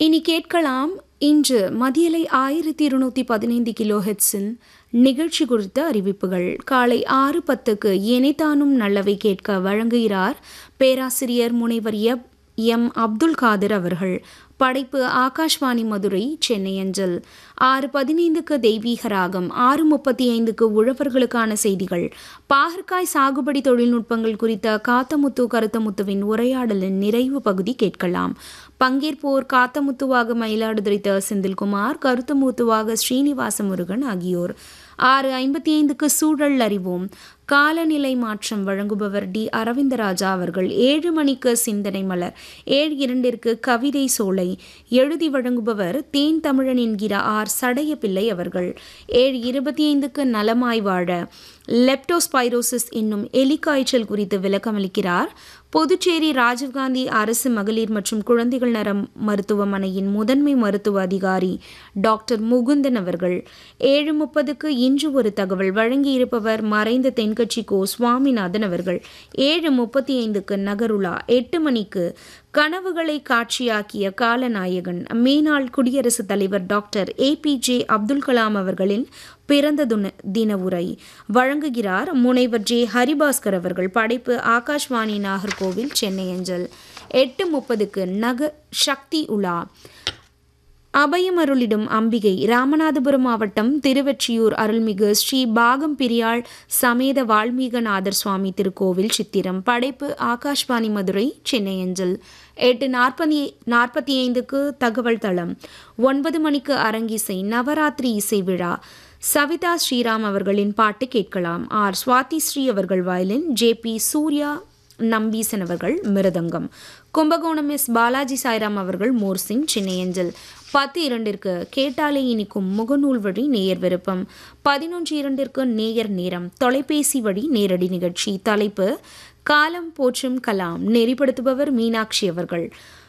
இனி கேட்கலாம் இன்று மதியலை ஆயிரத்தி இருநூத்தி பதினைந்து கிலோ ஹெட்ஸில் நிகழ்ச்சி குறித்த அறிவிப்புகள் காலை ஆறு பத்துக்கு இணைத்தானும் நல்லவை கேட்க வழங்குகிறார் பேராசிரியர் முனைவர் எப் எம் அப்துல் காதிர் அவர்கள் படைப்பு ஆகாஷ்வாணி மதுரை சென்னை அஞ்சல் ஆறு பதினைந்துக்கு தெய்வீக ராகம் ஆறு முப்பத்தி ஐந்துக்கு உழவர்களுக்கான செய்திகள் பாகற்காய் சாகுபடி தொழில்நுட்பங்கள் குறித்த காத்தமுத்து கருத்தமுத்துவின் உரையாடலின் நிறைவு பகுதி கேட்கலாம் பங்கேற்போர் காத்தமுத்துவாக மயிலாடுதுறை த செந்தில்குமார் கருத்தமுத்துவாக ஸ்ரீனிவாச முருகன் ஆகியோர் ஆறு ஐம்பத்தி ஐந்துக்கு சூழல் அறிவோம் காலநிலை மாற்றம் வழங்குபவர் டி அரவிந்தராஜா அவர்கள் ஏழு மணிக்கு சிந்தனை மலர் ஏழு இரண்டிற்கு கவிதை சோலை எழுதி வழங்குபவர் தேன் தமிழன் என்கிற ஆர் சடையபிள்ளை அவர்கள் ஏழு இருபத்தி ஐந்துக்கு நலமாய் வாழ லெப்டோஸ்பைரோசிஸ் என்னும் எலிக்காய்ச்சல் குறித்து விளக்கமளிக்கிறார் புதுச்சேரி ராஜீவ்காந்தி அரசு மகளிர் மற்றும் குழந்தைகள் நலம் மருத்துவமனையின் முதன்மை மருத்துவ அதிகாரி டாக்டர் முகுந்தன் அவர்கள் ஏழு முப்பதுக்கு இன்று ஒரு தகவல் வழங்கியிருப்பவர் மறைந்த தென்கட்சி கோ சுவாமிநாதன் அவர்கள் ஏழு முப்பத்தி ஐந்துக்கு நகருலா எட்டு மணிக்கு கனவுகளை காட்சியாக்கிய காலநாயகன் மேனாள் குடியரசுத் தலைவர் doctor A P J Abdul Kalam அவர்களின் பிறந்த தின உரை வழங்குகிறார் முனைவர் ஜே ஹரிபாஸ்கர் அவர்கள் படைப்பு ஆகாஷ்வாணி நாகர்கோவில் சென்னை அஞ்சல் எட்டு முப்பதுக்கு நக சக்தி உலா அபயமருளிடும் அம்பிகை ராமநாதபுரம் மாவட்டம் திருவெற்றியூர் அருள்மிகு ஸ்ரீ பாகம் பிரியாள் சமேத வால்மீகநாதர் சுவாமி திருக்கோவில் சித்திரம் படைப்பு ஆகாஷ்வாணி மதுரை சென்னை அஞ்சல் எட்டு நாற்பத்தி நாற்பத்தி ஐந்துக்கு தகவல் தளம் ஒன்பது மணிக்கு அரங்கிசை நவராத்திரி இசை விழா சவிதா ஸ்ரீராம் அவர்களின் பாட்டு கேட்கலாம் ஆர் சுவாதி ஸ்ரீ அவர்கள் violin J B Surya Nambeesan அவர்கள் மிருதங்கம் கும்பகோணம் எஸ் பாலாஜி சாய்ராம் அவர்கள் மோர்சிங் சென்னை அஞ்சல் பத்து இரண்டிற்கு கேட்டாலே இனிக்கும் முகநூல் வழி நேயர் விருப்பம் பதினொன்று இரண்டிற்கு நேயர் நேரம் தொலைபேசி வழி நேரடி நிகழ்ச்சி தலைப்பு காலம் போற்றும் கலாம் நெறிப்படுத்துபவர் மீனாட்சி அவர்கள்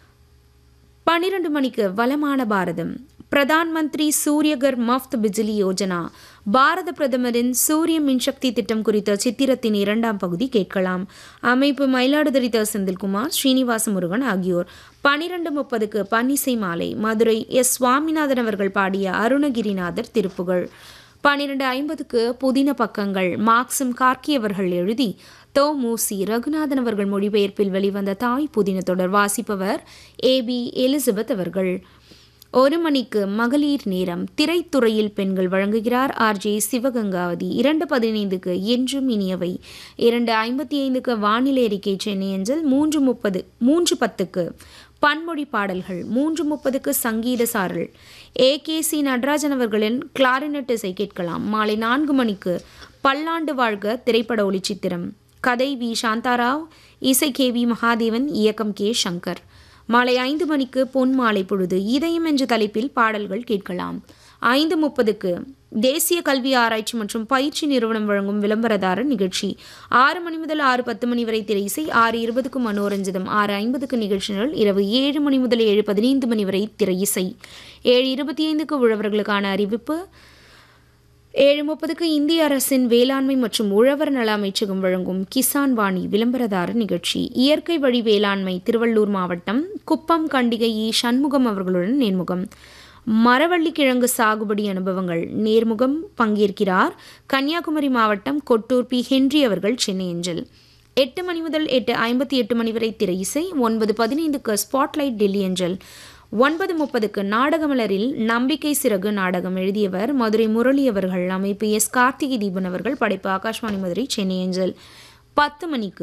பன்னிரண்டு மணிக்கு வளமான பாரதம் பிரதான் மந்திரி சூரியகர் மஃப்த் பிஜிலி யோஜனா பாரத பிரதமரின் சூரிய மின்சக்தி திட்டம் குறித்த சித்திரத்தின் இரண்டாம் பகுதி கேட்கலாம் அமைப்பு மயிலாடுதுறை த செந்தில்குமார் ஸ்ரீனிவாச முருகன் ஆகியோர் பனிரெண்டு முப்பதுக்கு பன்னிசை மாலை மதுரை எஸ் சுவாமிநாதன் அவர்கள் பாடிய அருணகிரிநாதர் திருப்புகழ் பன்னிரண்டு ஐம்பதுக்கு புதின பக்கங்கள் மார்க்சும் கார்கி அவர்கள் எழுதி தோ மூசி ரகுநாதன் அவர்கள் மொழிபெயர்ப்பில் வெளிவந்த தாய் புதின தொடர் வாசிப்பவர் ஏ பி எலிசபெத் அவர்கள் ஒரு மணிக்கு மகளிர் நேரம் திரைத்துறையில் பெண்கள் வழங்குகிறார் ஆர் ஜே சிவகங்காவதி இரண்டு பதினைந்துக்கு என்றும் இனியவை இரண்டு ஐம்பத்தி ஐந்துக்கு வானிலை அறிக்கை சென்னை அஞ்சல் மூன்று முப்பது மூன்று பத்துக்கு பன்மொழி பாடல்கள் மூன்று முப்பதுக்கு சங்கீத சாரல் ஏ கே சி நடராஜன் அவர்களின் கிளாரினட் இசை கேட்கலாம் மாலை நான்கு மணிக்கு பல்லாண்டு வாழ்க திரைப்பட ஒளிச்சித்திரம் கதை வி சாந்தாராவ் இசை கே வி மகாதேவன் இயக்கம் கே சங்கர் மாலை ஐந்து மணிக்கு பொன் மாலை பொழுது இதயம் என்ற தலைப்பில் பாடல்கள் கேட்கலாம் ஐந்து முப்பதுக்கு தேசிய கல்வி ஆராய்ச்சி மற்றும் பயிற்சி நிறுவனம் வழங்கும் விளம்பரதாரர் நிகழ்ச்சி ஆறு மணி முதல் ஆறு பத்து மணி வரை திரையிசை ஆறு இருபதுக்கு மனோரஞ்சிதம் ஆறு ஐம்பதுக்கு நிகழ்ச்சிகள் இரவு ஏழு மணி முதல் ஏழு பதினைந்து மணி வரை திரையிசை ஏழு இருபத்தி ஐந்துக்கு உழவர்களுக்கான அறிவிப்பு ஏழு முப்பதுக்கு இந்திய அரசின் வேளாண்மை மற்றும் உழவர் நல அமைச்சகம் வழங்கும் கிசான் வாணி விளம்பரதார நிகழ்ச்சி இயற்கை வழி வேளாண்மை திருவள்ளூர் மாவட்டம் குப்பம் கண்டிகை இ சண்முகம் அவர்களுடன் நேர்முகம் மரவள்ளி கிழங்கு சாகுபடி அனுபவங்கள் நேர்முகம் பங்கேற்கிறார் கன்னியாகுமரி மாவட்டம் கொட்டூர் பி ஹென்றி அவர்கள் சென்னை அஞ்சல் எட்டு மணி முதல் எட்டு ஐம்பத்தி எட்டு மணி வரை திரை இசை ஒன்பது பதினைந்துக்கு ஸ்பாட்லைட் டெல்லி அஞ்சல் ஒன்பது முப்பதுக்கு நாடகமலரில் நம்பிக்கை சிறகு நாடகம் எழுதியவர் மதுரை முரளி அவர்கள் அமைப்பு எஸ் கார்த்திகை தீபன் அவர்கள் படைப்பு ஆகாஷ்வாணி மதுரை சென்னை அஞ்சல் பத்து மணிக்கு